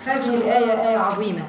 هذه الآية آية عظيمة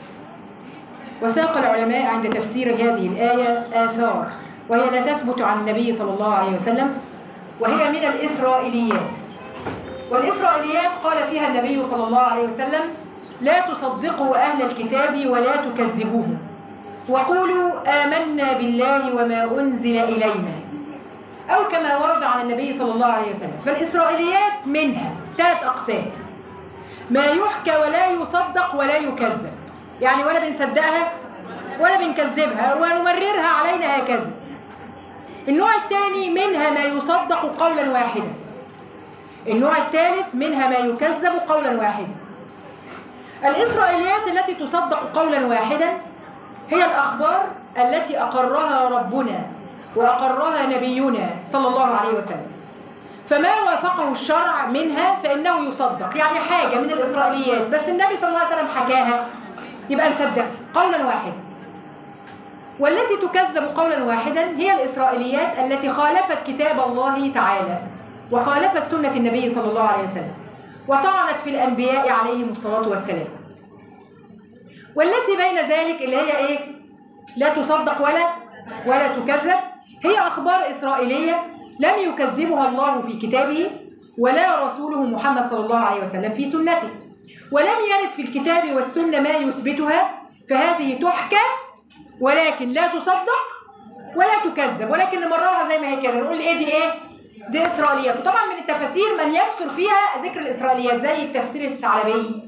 وساق العلماء عند تفسير هذه الآية آثار وهي لا تثبت عن النبي صلى الله عليه وسلم وهي من الإسرائيليات والإسرائيليات قال فيها النبي صلى الله عليه وسلم لا تصدقوا أهل الكتاب ولا تكذبوهم وقولوا آمنا بالله وما أنزل إلينا أو كما ورد عن النبي صلى الله عليه وسلم فالإسرائيليات منها ثلاث أقسام ما يحكى ولا يصدق ولا يكذب يعني ولا بنصدقها ولا بنكذبها ونمررها علينا هكذا النوع الثاني منها ما يصدق قولا واحدا النوع الثالث منها ما يكذب قولا واحدا الإسرائيليات التي تصدق قولا واحدا هي الأخبار التي أقرها ربنا وأقرها نبينا صلى الله عليه وسلم فما وافقه الشرع منها فإنه يصدق يعني حاجة من الإسرائيليات بس النبي صلى الله عليه وسلم حكاها يبقى نصدق قولا واحدا والتي تكذب قولا واحدا هي الإسرائيليات التي خالفت كتاب الله تعالى وخالفت سنة النبي صلى الله عليه وسلم وطعنت في الأنبياء عليهم الصلاة والسلام والتي بين ذلك اللي هي إيه؟ لا تصدق ولا ولا تكذب هي أخبار إسرائيلية لم يكذبها الله في كتابه ولا رسوله محمد صلى الله عليه وسلم في سنته ولم يرد في الكتاب والسنة ما يثبتها فهذه تحكى ولكن لا تصدق ولا تكذب ولكن نمررها زي ما هي كده نقول ايه دي ايه دي اسرائيليات وطبعا من التفاسير من يكثر فيها ذكر الاسرائيليات زي التفسير الثعلبي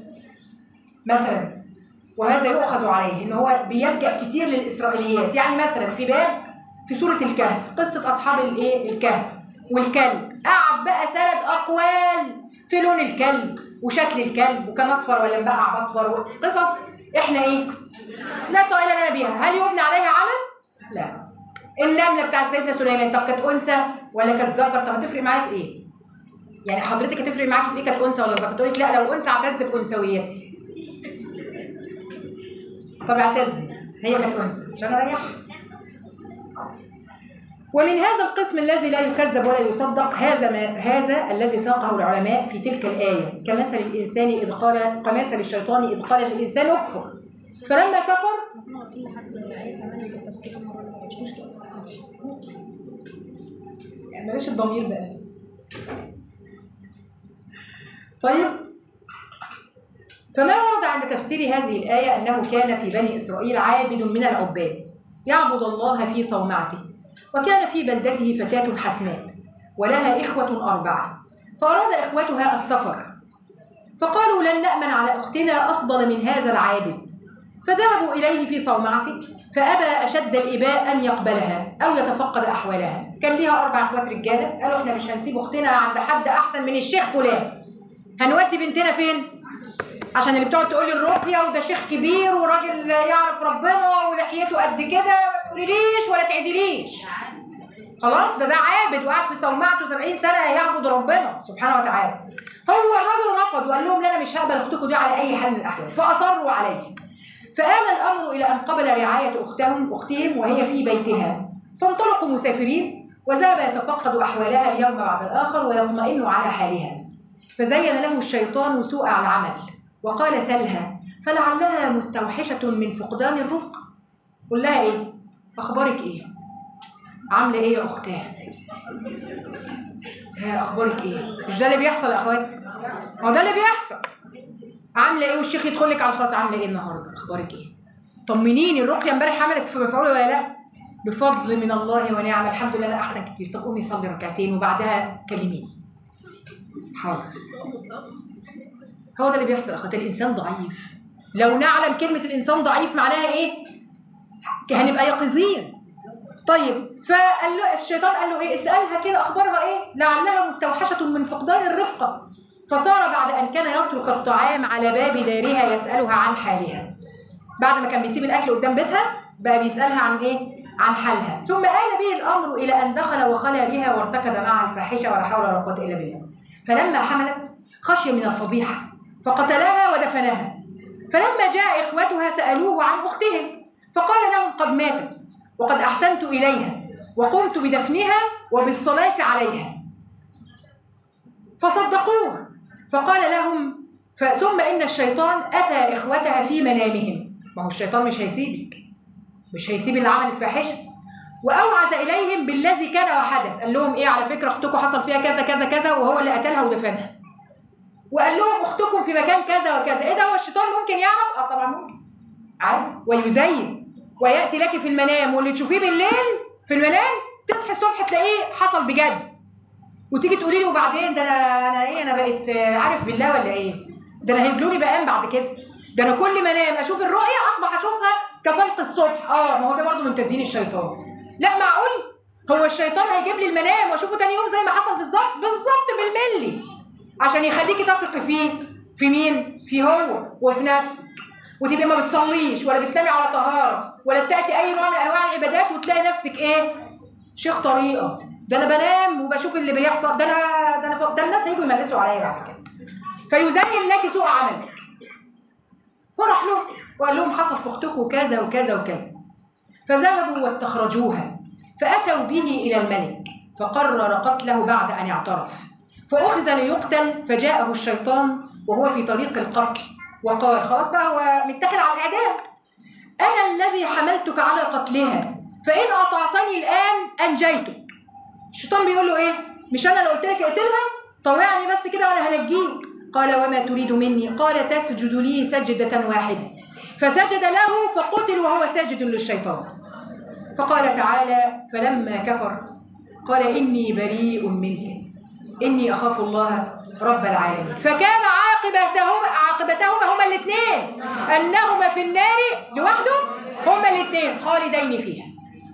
مثلا وهذا يؤخذ عليه ان هو بيلجا كتير للاسرائيليات يعني مثلا في باب في سوره الكهف قصه اصحاب الايه الكهف والكلب قعد بقى سرد اقوال في لون الكلب وشكل الكلب وكان اصفر ولا مبقع باصفر قصص احنا ايه لا طائل لنا بها هل يبنى عليها عمل لا النمله بتاعت سيدنا سليمان طب كانت انثى ولا كانت ذكر طب هتفرق معايا في ايه يعني حضرتك هتفرق معاكي في ايه كانت انثى ولا ذكر تقول لك لا لو انثى اعتز بانثويتي طب اعتزي هي كانت انثى عشان اريح ومن هذا القسم الذي لا يكذب ولا يصدق هذا ما هذا الذي ساقه العلماء في تلك الآية كمثل الإنسان إذ قال كمثل الشيطان إذ قال للإنسان اكفر فلما كفر ممنوع في حد آية كمان في التفسير المرة اللي فاتت. مش مشكلة يعني بلاش الضمير بقى طيب فما ورد عند تفسير هذه الآية أنه كان في بني إسرائيل عابد من العباد يعبد الله في صومعته وكان في بلدته فتاة حسناء ولها إخوة أربعة فأراد إخوتها السفر فقالوا لن نأمن على أختنا أفضل من هذا العابد فذهبوا إليه في صومعته فأبى أشد الإباء أن يقبلها أو يتفقد أحوالها كان ليها أربع أخوات رجالة قالوا إحنا مش هنسيب أختنا عند حد أحسن من الشيخ فلان هنودي بنتنا فين؟ عشان اللي بتقعد تقول لي الرقية وده شيخ كبير وراجل يعرف ربنا ولحيته قد كده ما تقوليليش ولا تعدليش خلاص ده ده عابد وقعد في صومعته 70 سنة يعبد ربنا سبحانه وتعالى هو الراجل رفض وقال لهم لا انا مش هقبل اختكم دي على اي حال من الاحوال فاصروا عليه فآل الامر الى ان قبل رعايه اختهم اختهم وهي في بيتها فانطلقوا مسافرين وذهب يتفقد احوالها اليوم بعد الاخر ويطمئن على حالها فزين له الشيطان سوء العمل وقال سلها فلعلها مستوحشه من فقدان الرفق قل لها ايه اخبارك ايه عامله ايه يا اختاه ها اخبارك ايه مش ده اللي بيحصل يا اخوات هو ده اللي بيحصل عامله ايه والشيخ يدخل لك على الخاص عامله ايه النهارده اخبارك ايه طمنيني الرقيه امبارح عملت في مفعول ولا لا بفضل من الله ونعم الحمد لله انا احسن كتير طب قومي صلي ركعتين وبعدها كلميني حاضر هو ده اللي بيحصل يا اخوات الانسان ضعيف لو نعلم كلمه الانسان ضعيف معناها ايه هنبقى يقظين طيب فقال له الشيطان قال له ايه اسالها كده اخبارها ايه لعلها مستوحشه من فقدان الرفقه فصار بعد ان كان يترك الطعام على باب دارها يسالها عن حالها بعد ما كان بيسيب الاكل قدام بيتها بقى بيسالها عن ايه عن حالها ثم آل به الامر الى ان دخل وخلى بها وارتكب معها الفاحشه ولا حول ولا قوه الا بالله فلما حملت خشي من الفضيحه فقتلها ودفنها فلما جاء اخوتها سالوه عن اختهم فقال لهم قد ماتت وقد أحسنت إليها وقمت بدفنها وبالصلاة عليها فصدقوه فقال لهم ف- ثم إن الشيطان أتى إخوتها في منامهم ما هو الشيطان مش هيسيبك مش هيسيب اللي عمل الفاحشة وأوعز إليهم بالذي كان وحدث قال لهم إيه على فكرة أختكم حصل فيها كذا كذا كذا وهو اللي قتلها ودفنها وقال لهم أختكم في مكان كذا وكذا إيه ده هو الشيطان ممكن يعرف؟ آه طبعا ممكن عادي ويزين ويأتي لك في المنام واللي تشوفيه بالليل في المنام تصحي الصبح تلاقيه حصل بجد وتيجي تقولي لي وبعدين ده انا انا ايه انا بقيت آه، عارف بالله ولا ايه ده انا هيبلوني بقام بعد كده ده انا كل ما انام اشوف الرؤيه اصبح اشوفها كفلق الصبح اه ما هو ده برضه من تزيين الشيطان لا معقول هو الشيطان هيجيب لي المنام واشوفه تاني يوم زي ما حصل بالظبط بالظبط بالملي عشان يخليكي تثقي فيه في مين في هو وفي نفسك وتبقي ما بتصليش ولا بتنامي على طهاره ولا بتاتي اي نوع من انواع العبادات وتلاقي نفسك ايه شيخ طريقه ده انا بنام وبشوف اللي بيحصل ده انا ده انا فوق ده الناس هيجوا يملسوا عليا بعد كده فيزين لك سوء عملك فرح له وقال لهم حصل في اختكم كذا وكذا وكذا فذهبوا واستخرجوها فاتوا به الى الملك فقرر قتله بعد ان اعترف فاخذ ليقتل فجاءه الشيطان وهو في طريق القتل وقال خلاص بقى هو متاخد على الاعدام انا الذي حملتك على قتلها فان اطعتني الان انجيتك الشيطان بيقول له ايه مش انا اللي قلت لك اقتلها طوعني بس كده وانا هنجيك قال وما تريد مني قال تسجد لي سجدة واحدة فسجد له فقتل وهو ساجد للشيطان فقال تعالى فلما كفر قال إني بريء منك إني أخاف الله رب العالمين فكان عاقبتهما عاقبتهما هما الاثنين أنهما في النار لوحدهم هما الاثنين خالدين فيها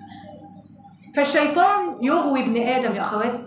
فالشيطان يغوي ابن آدم يا أخوات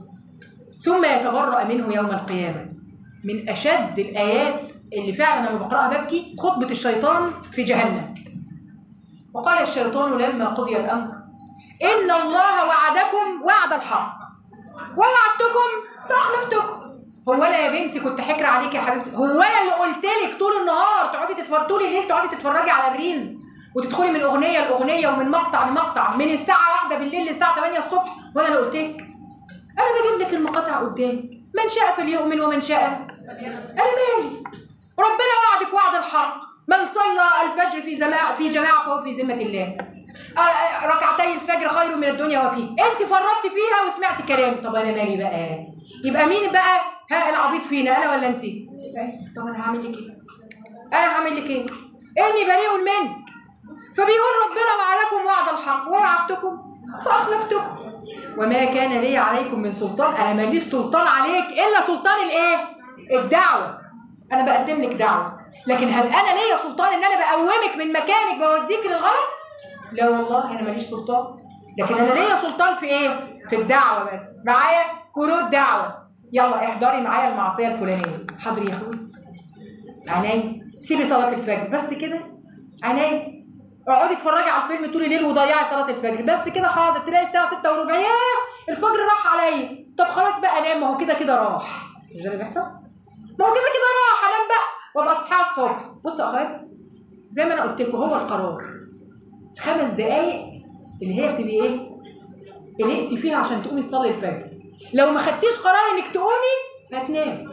ثم يتبرأ منه يوم القيامة من أشد الآيات اللي فعلا لما بقرأها ببكي خطبة الشيطان في جهنم وقال الشيطان لما قضي الأمر إن الله وعدكم وعد الحق ووعدتكم فأخلفتكم هو أنا يا بنتي كنت حكر عليك يا حبيبتي هو أنا اللي قلت لك طول النهار تقعدي تتفرجي طول الليل تقعدي تتفرجي على الريلز وتدخلي من أغنية لأغنية ومن مقطع لمقطع من الساعة واحدة بالليل للساعة 8 الصبح وأنا اللي قلت لك أنا بجيب لك المقاطع قدامك من شاء فليؤمن ومن شاء أنا مالي ربنا وعدك وعد الحق من صلى الفجر في جماعة في جماعة فهو في ذمة الله آه، آه، ركعتي الفجر خير من الدنيا وفيه انت فرطت فيها وسمعت كلام طب انا مالي بقى يبقى مين بقى ها العبيط فينا انا ولا انت طب انا هعمل لك ايه انا هعمل لك ايه اني بريء منك فبيقول ربنا وعدكم وعد الحق ووعدتكم فاخلفتكم وما كان لي عليكم من سلطان انا ماليش سلطان عليك الا سلطان الايه الدعوه انا بقدم لك دعوه لكن هل انا ليا سلطان ان انا بقومك من مكانك بوديك للغلط لا والله انا ماليش سلطان لكن انا ليا سلطان في ايه في الدعوه بس معايا كروت دعوه يلا احضري معايا المعصيه الفلانيه حاضر يا اخوي عيني سيبي صلاه الفجر بس كده عيني اقعدي اتفرجي على الفيلم طول الليل وضيعي صلاه الفجر بس كده حاضر تلاقي الساعه 6 وربع ياه الفجر راح عليا طب خلاص بقى انام ما هو كده كده راح مش ده اللي بيحصل ما هو كده كده راح انام بقى وابقى اصحى الصبح بصوا يا اخوات زي ما انا قلت لكم هو القرار خمس دقايق اللي هي بتبقي ايه قلقتي فيها عشان تقومي تصلي الفجر لو ما خدتيش قرار انك تقومي هتنام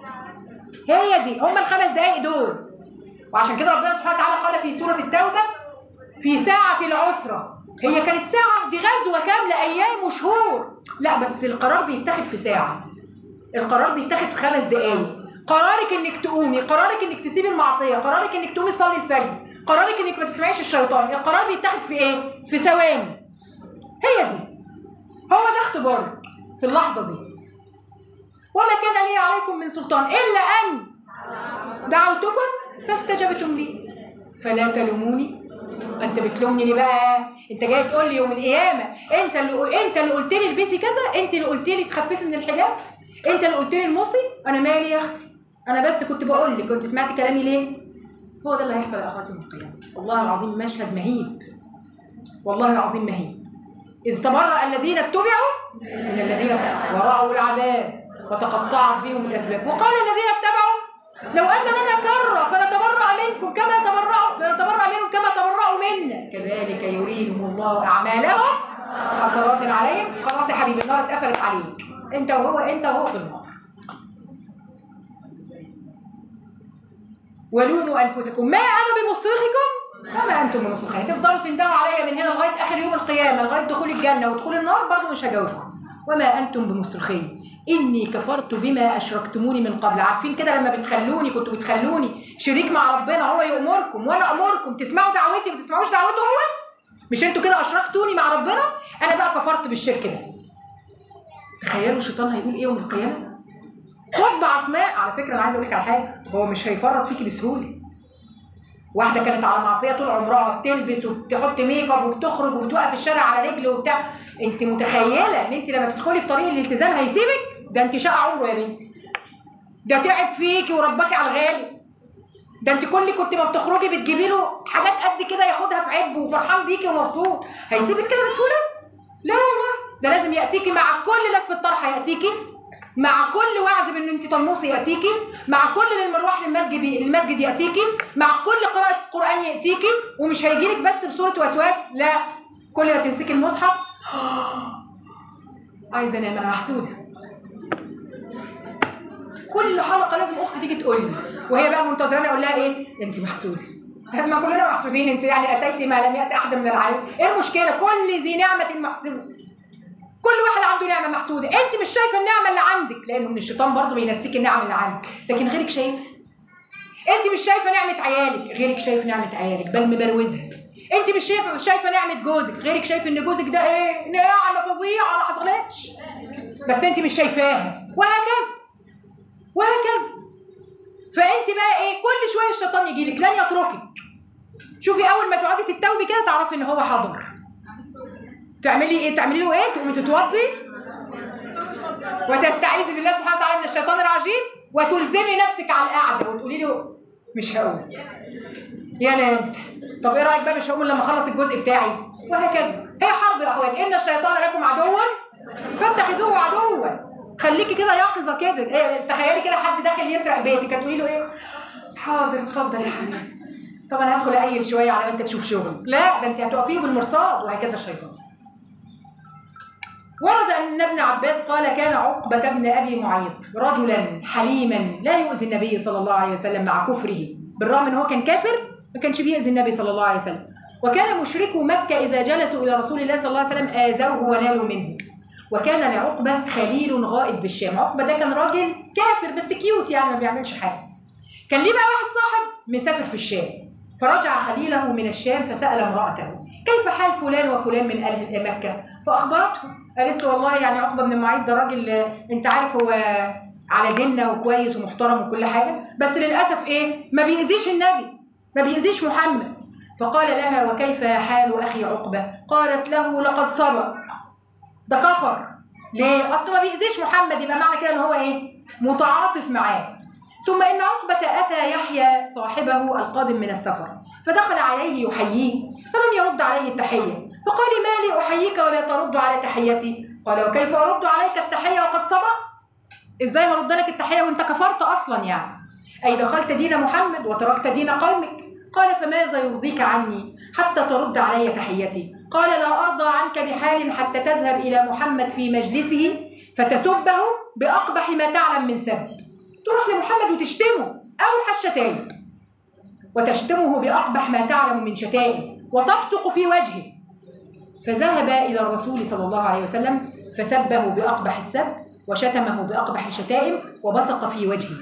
هي دي هم الخمس دقايق دول وعشان كده ربنا سبحانه وتعالى قال في سورة التوبة في ساعة العسرة هي كانت ساعة دي غزوة كاملة أيام وشهور لا بس القرار بيتاخد في ساعة القرار بيتاخد في خمس دقايق قرارك انك تقومي قرارك انك تسيبي المعصية قرارك انك تقومي تصلي الفجر قرارك انك ما تسمعيش الشيطان القرار بيتاخد في ايه في ثواني هي دي هو ده اختبارك في اللحظة دي وما كان لي عليكم من سلطان إلا أن دعوتكم فاستجبتم لي فلا تلوموني انت بتلومني ليه بقى انت جاي تقول لي يوم القيامه انت اللي انت اللي قلت لي البسي كذا انت اللي قلت لي تخففي من الحجاب انت اللي قلت لي المصي انا مالي يا اختي انا بس كنت بقول لك كنت سمعتي كلامي ليه هو ده اللي هيحصل يا اخواتي يوم القيامه والله العظيم مشهد مهيب والله العظيم مهيب اذ تبرأ الذين اتبعوا من الذين اتبعوا ورأوا العذاب وتقطعت بهم الاسباب وقال الذين اتبعوا لو ان لنا كره فنتبرأ منكم كما تبرأوا فنتبرأ منهم كما تبرأوا منا كذلك يريهم الله اعمالهم حسرات عليهم خلاص يا حبيبي النار اتقفلت عليك انت وهو انت وهو في النار ولوموا انفسكم ما انا بمصرخكم وما انتم بمصرخي تفضلوا تندهوا عليا من هنا لغايه اخر يوم القيامه لغايه دخول الجنه ودخول النار برضه مش هجاوبكم وما انتم بمصرخي اني كفرت بما اشركتموني من قبل عارفين كده لما بتخلوني كنتوا بتخلوني شريك مع ربنا هو يامركم وانا امركم تسمعوا دعوتي ما تسمعوش دعوته هو مش انتوا كده اشركتوني مع ربنا انا بقى كفرت بالشرك ده تخيلوا الشيطان هيقول ايه يوم القيامه خطبة عصماء على فكرة أنا عايز أقول لك على حاجة هو مش هيفرط فيكي بسهولة واحدة كانت على معصية طول عمرها بتلبس وبتحط ميك اب وبتخرج وبتوقف الشارع على رجل وبتاع انت متخيلة ان انت لما تدخلي في طريق الالتزام هيسيبك ده انت شقى عمره يا بنتي ده تعب فيكي ورباكي على الغالي ده انت كل كنت ما بتخرجي بتجيبي له حاجات قد كده ياخدها في عبه وفرحان بيكي ومبسوط هيسيبك كده بسهولة لا لا ده لازم يأتيكي مع كل لفة طرحة يأتيكي مع كل وعظ بان انت طنوسي ياتيكي مع كل المروح للمسجد المسجد ياتيكي مع كل قراءه قران ياتيكي ومش هيجيلك بس بصوره وسواس لا كل ما تمسكي المصحف عايزه انام انا محسوده كل حلقه لازم اختي تيجي تقول لي وهي بقى منتظراني اقول لها ايه انت محسوده ما كلنا محسودين انت يعني اتيتي ما لم ياتي احد من العالم ايه المشكله كل ذي نعمه محسود كل واحد عنده نعمه محسوده انت مش شايفه النعمه اللي عندك لانه من الشيطان برضه بينسيك النعم اللي عندك لكن غيرك شايفه انت مش شايفه نعمه عيالك غيرك شايف نعمه عيالك بل مبروزها انت مش شايفه شايفه نعمه جوزك غيرك شايف ان جوزك ده ايه نعمه فظيعه ما حصلتش بس انت مش شايفاها وهكذا وهكذا فانت بقى ايه كل شويه الشيطان يجي لك لن يتركك شوفي اول ما تقعدي تتوبي كده تعرفي ان هو حاضر تعملي ايه تعملي له ايه تقومي تتوضي وتستعيذي بالله سبحانه وتعالى من الشيطان الرجيم وتلزمي نفسك على القعده وتقولي له مش هقوم يا نمت طب ايه رايك بقى مش هقوم إلا لما اخلص الجزء بتاعي وهكذا هي حرب يا اخوات ان الشيطان لكم عدوا فاتخذوه عدوا خليكي كده يقظه كده إيه تخيلي كده حد داخل يسرق بيتك هتقولي له ايه حاضر اتفضل يا حبيبي طب انا هدخل اقيل شويه على ما انت تشوف شغل لا ده انت هتقفيه بالمرصاد وهكذا الشيطان ورد أن ابن عباس قال كان عقبة بن أبي معيط رجلا حليما لا يؤذي النبي صلى الله عليه وسلم مع كفره بالرغم أن هو كان كافر ما كانش بيأذي النبي صلى الله عليه وسلم وكان مشركو مكة إذا جلسوا إلى رسول الله صلى الله عليه وسلم آذوه ونالوا منه وكان لعقبة خليل غائب بالشام عقبة ده كان راجل كافر بس كيوت يعني ما بيعملش حاجة كان ليه بقى واحد صاحب مسافر في الشام فرجع خليله من الشام فسأل امرأته كيف حال فلان وفلان من أهل مكة فأخبرته قالت له والله يعني عقبة بن معيط ده راجل انت عارف هو على ديننا وكويس ومحترم وكل حاجة بس للأسف ايه ما بيأذيش النبي ما بيأذيش محمد فقال لها وكيف حال أخي عقبة قالت له لقد صبر ده كفر ليه؟ أصله ما بيأذيش محمد يبقى معنى كده إن هو إيه؟ متعاطف معاه ثم إن عقبة أتى يحيى صاحبه القادم من السفر فدخل عليه يحييه فلم يرد عليه التحية فقال ما لي أحييك ولا ترد على تحيتي قال وكيف أرد عليك التحية وقد صبرت إزاي هرد لك التحية وأنت كفرت أصلا يعني أي دخلت دين محمد وتركت دين قومك قال فماذا يرضيك عني حتى ترد علي تحيتي قال لا أرضى عنك بحال حتى تذهب إلى محمد في مجلسه فتسبه بأقبح ما تعلم من سب تروح لمحمد وتشتمه أوحش الشتائم وتشتمه بأقبح ما تعلم من شتائم وتبصق في وجهه فذهب إلى الرسول صلى الله عليه وسلم فسبه بأقبح السب وشتمه بأقبح الشتائم وبصق في وجهه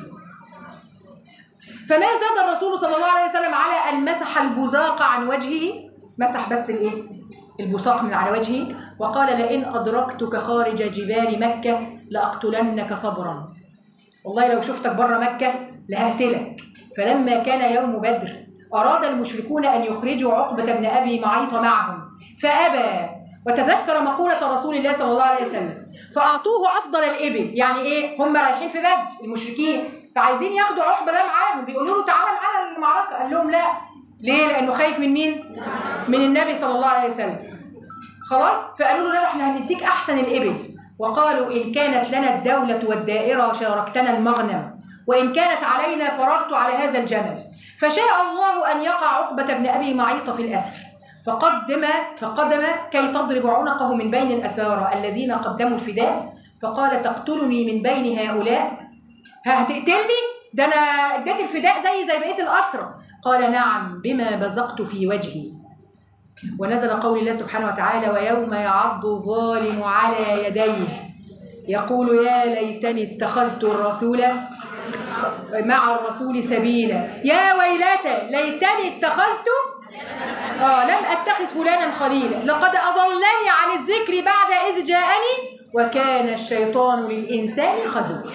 فما زاد الرسول صلى الله عليه وسلم على أن مسح البزاق عن وجهه مسح بس الايه البصاق من على وجهه وقال لئن أدركتك خارج جبال مكة لأقتلنك صبرا والله لو شفتك بره مكة لهقتلك فلما كان يوم بدر أراد المشركون أن يخرجوا عقبة بن أبي معيط معهم فأبى وتذكر مقولة رسول الله صلى الله عليه وسلم فأعطوه أفضل الإبل يعني إيه هم رايحين في بدر المشركين فعايزين ياخدوا عقبة ده معاهم بيقولوا له تعالى معانا المعركة قال لهم لا ليه لأنه خايف من مين من النبي صلى الله عليه وسلم خلاص فقالوا له لا احنا هنديك أحسن الإبل وقالوا إن كانت لنا الدولة والدائرة شاركتنا المغنم وإن كانت علينا فررت على هذا الجمل فشاء الله أن يقع عقبة بن أبي معيط في الأسر فقدم فقدم كي تضرب عنقه من بين الأسارى الذين قدموا الفداء فقال تقتلني من بين هؤلاء ها هتقتلني ده انا اديت الفداء زي زي بقيه الاسرى قال نعم بما بزقت في وجهي ونزل قول الله سبحانه وتعالى ويوم يعض الظالم على يديه يقول يا ليتني اتخذت الرسول مع الرسول سبيلا يا ويلتى ليتني اتخذت آه لم أتخذ فلانا خليلا لقد أضلني عن الذكر بعد إذ جاءني وكان الشيطان للإنسان خذولا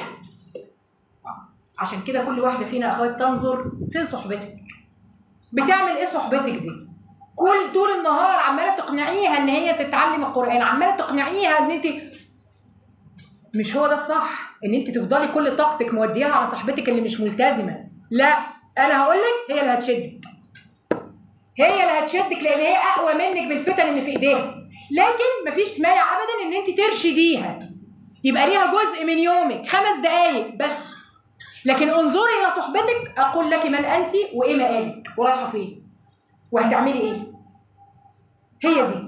عشان كده كل واحدة فينا أخوات تنظر فين صحبتك بتعمل إيه صحبتك دي كل طول النهار عمالة تقنعيها إن هي تتعلم القرآن عمالة تقنعيها إن أنت مش هو ده الصح ان انت تفضلي كل طاقتك موديها على صاحبتك اللي مش ملتزمه لا انا هقول لك هي اللي هتشدك هي اللي هتشدك لان هي اقوى منك بالفتن اللي في ايديها لكن مفيش مانع ابدا ان انت ترشديها يبقى ليها جزء من يومك خمس دقايق بس لكن انظري الى صحبتك اقول لك من انت وايه مقالك ورايحه فين وهتعملي ايه هي دي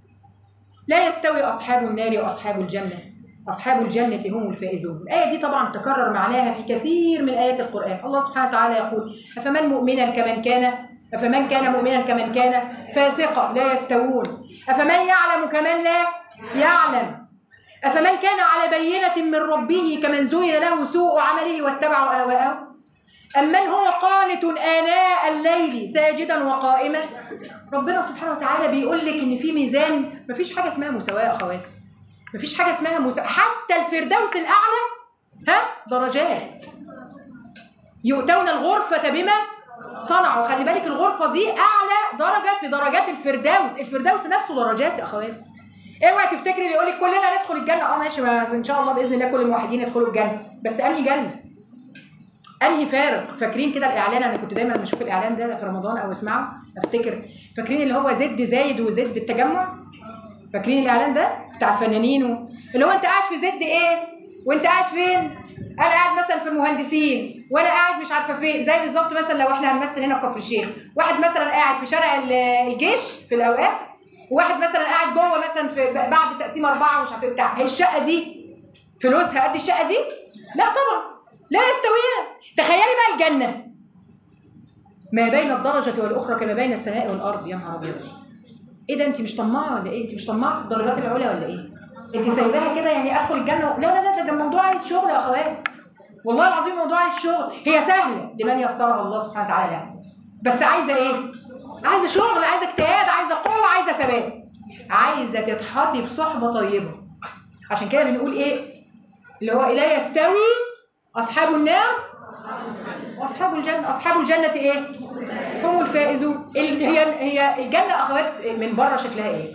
لا يستوي اصحاب النار واصحاب الجنه أصحاب الجنة هم الفائزون الآية دي طبعا تكرر معناها في كثير من آيات القرآن الله سبحانه وتعالى يقول أفمن مؤمنا كمن كان أفمن كان مؤمنا كمن كان فاسقا لا يستوون أفمن يعلم كمن لا يعلم أفمن كان على بينة من ربه كمن زين له سوء عمله واتبعوا أهواءه أمن هو قانت آناء الليل ساجدا وقائما ربنا سبحانه وتعالى بيقول لك إن في ميزان مفيش حاجة اسمها مساواة يا أخوات مفيش حاجه اسمها مسا... حتى الفردوس الاعلى ها درجات يؤتون الغرفه بما صنعوا خلي بالك الغرفه دي اعلى درجه في درجات الفردوس الفردوس نفسه درجات يا اخوات اوعي تفتكري اللي يقول لك كلنا ندخل الجنه اه ماشي بس ان شاء الله باذن الله كل الموحدين يدخلوا الجنه بس انهي جنه انهي فارق فاكرين كده الاعلان انا كنت دايما لما اشوف الاعلان ده في رمضان او اسمعه افتكر فاكرين اللي هو زد زايد وزد التجمع فاكرين الاعلان ده بتاع الفنانين و... اللي هو انت قاعد في زد ايه وانت قاعد فين انا قاعد مثلا في المهندسين وانا قاعد مش عارفه فين زي بالظبط مثلا لو احنا هنمثل هنا في كفر الشيخ واحد مثلا قاعد في شارع ال- الجيش في الاوقاف وواحد مثلا قاعد جوه مثلا في بعد تقسيم اربعه ومش عارف ايه بتاع هي الشقه دي فلوسها قد الشقه دي لا طبعا لا يستويان تخيلي بقى الجنه ما بين الدرجه والاخرى كما بين السماء والارض يا نهار ابيض ايه ده انت مش طماعه ولا ايه انت مش طماعه في الدرجات العليا ولا ايه انت سايباها كده يعني ادخل الجنه و... لا لا لا ده, ده موضوع عايز شغل يا اخوات والله العظيم موضوع عايز شغل هي سهله لمن يسرها الله سبحانه وتعالى لها بس عايزه ايه عايزه شغل عايزه اجتهاد عايزه قوه عايزه ثبات عايزه تتحطي بصحبه طيبه عشان كده بنقول ايه اللي هو لا يستوي اصحاب النار واصحاب الجنه اصحاب الجنه ايه هم الفائزون ال- هي هي الجنه اخوات من بره شكلها ايه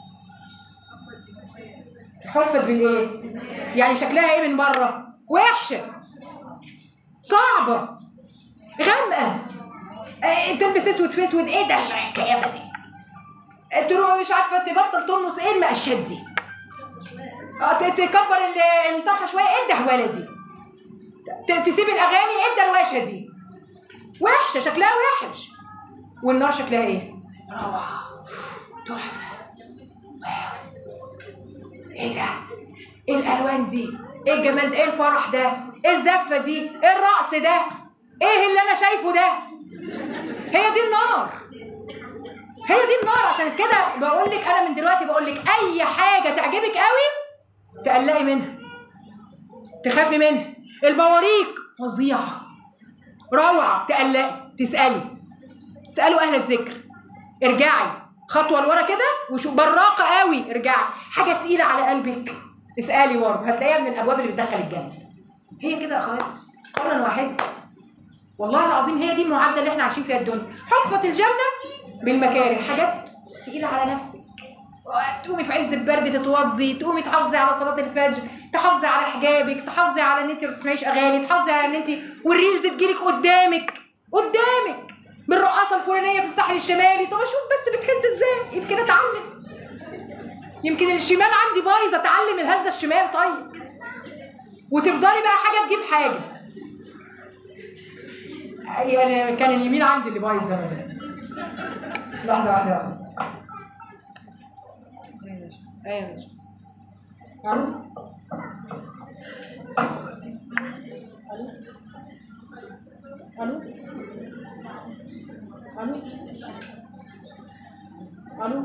حفت بالايه يعني شكلها ايه من بره وحشه صعبه غامقه إيه تلبس اسود في اسود ايه ده الكآبه دي تروح مش عارفه تبطل تلمس ايه المقشات دي آه، ت- تكبر ال- الطرحه شويه ايه الدهوله دي ت- تسيب الاغاني ايه الدروشه دي وحشه شكلها وحش والنار شكلها ايه روعه تحفه واو ايه ده ايه الالوان دي ايه الجمال ده ايه الفرح ده ايه الزفه دي ايه الرقص ده ايه اللي انا شايفه ده هي دي النار هي دي النار عشان كده بقول لك انا من دلوقتي بقول لك اي حاجه تعجبك قوي تقلقي منها تخافي منها البواريك فظيعه روعه تقلقي تسالي اسالوا اهل الذكر ارجعي خطوه لورا كده وشو براقه قوي ارجعي حاجه تقيله على قلبك اسالي برضه هتلاقيها من الابواب اللي بتدخل الجنه هي كده يا اخوات قولا واحدا والله العظيم هي دي المعادله اللي احنا عايشين فيها الدنيا حفت الجنه بالمكاره حاجات تقيله على نفسك تقومي في عز البرد تتوضي تقومي تحافظي على صلاه الفجر تحافظي على حجابك تحافظي على ان انت ما تسمعيش اغاني تحافظي على ان انت والريلز تجيلك قدامك قدامك بالرقاصه الفلانيه في الساحل الشمالي طب اشوف بس بتهز ازاي يمكن اتعلم يمكن الشمال عندي بايظه اتعلم الهزه الشمال طيب وتفضلي بقى حاجه تجيب حاجه يعني كان اليمين عندي اللي بايظ زمان لحظه واحده يا اخوات ايوه ماشي معروف الو الو الو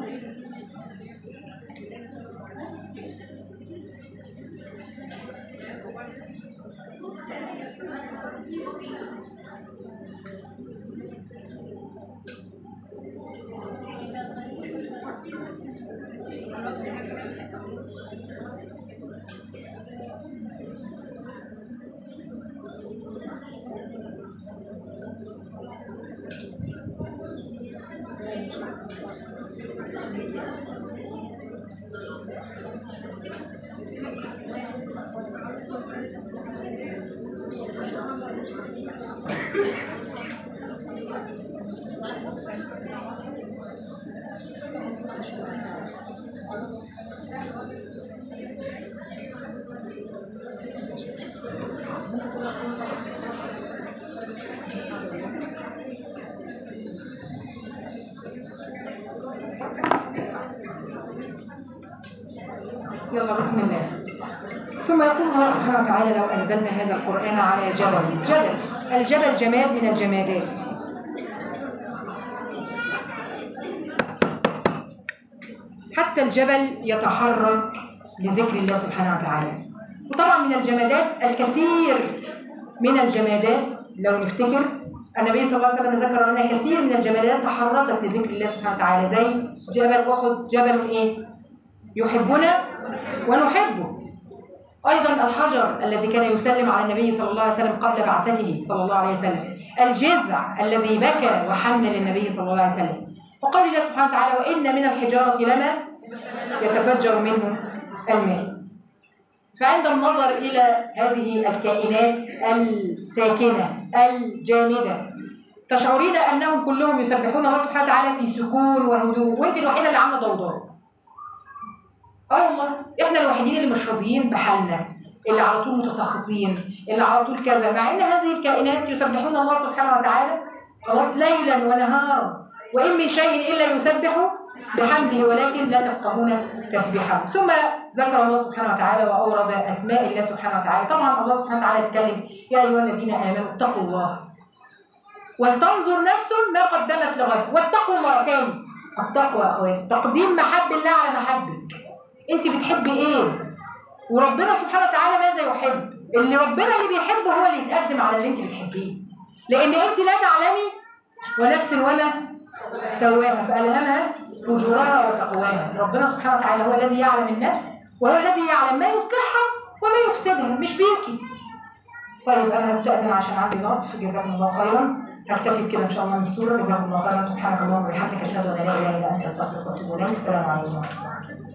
يلا بسم الله ثم يقول الله سبحانه وتعالى لو أنزلنا هذا القرآن على جبل جبل الجبل جماد من الجمادات حتى الجبل يتحرك بذكر الله سبحانه وتعالى وطبعا من الجمادات الكثير من الجمادات لو نفتكر النبي صلى الله عليه وسلم ذكر لنا كثير من الجمادات تحركت بذكر الله سبحانه وتعالى زي جبل احد جبل ايه يحبنا ونحبه ايضا الحجر الذي كان يسلم على النبي صلى الله عليه وسلم قبل بعثته صلى الله عليه وسلم الجذع الذي بكى وحن للنبي صلى الله عليه وسلم وقول الله سبحانه وتعالى وان من الحجاره لما يتفجر منه الماء فعند النظر إلى هذه الكائنات الساكنة الجامدة تشعرين أنهم كلهم يسبحون الله سبحانه وتعالى في سكون وهدوء وأنت الوحيدة اللي عاملة ضوضاء اه والله احنا الوحيدين اللي مش راضيين بحالنا اللي على طول متسخطين اللي على طول كذا مع ان هذه الكائنات يسبحون الله سبحانه وتعالى خلاص ليلا ونهارا وان من شيء الا يسبح بحمده ولكن لا تفقهون تسبيحه ثم ذكر الله سبحانه وتعالى واورد اسماء الله سبحانه وتعالى طبعا الله سبحانه وتعالى يتكلم يا ايها الذين امنوا اتقوا الله ولتنظر نفس ما قدمت لغد واتقوا الله تاني التقوى يا اخواتي تقديم محب الله على محبك انت بتحبي ايه وربنا سبحانه وتعالى ماذا يحب اللي ربنا اللي بيحبه هو اللي يتقدم على اللي انت بتحبيه لان انت لا تعلمي ونفس وما سواها فالهمها فجورها وتقواها ربنا سبحانه وتعالى هو الذي يعلم النفس وهو الذي يعلم ما يصلحها وما يفسدها مش بيكي طيب انا هستاذن عشان عندي ظرف جزاكم الله خيرا هكتفي بكده ان شاء الله من السوره جزاكم الله خيرا سبحانك اللهم وبحمدك اشهد ان لا اله الا انت استغفرك واتوب اليك السلام عليكم ورحمه الله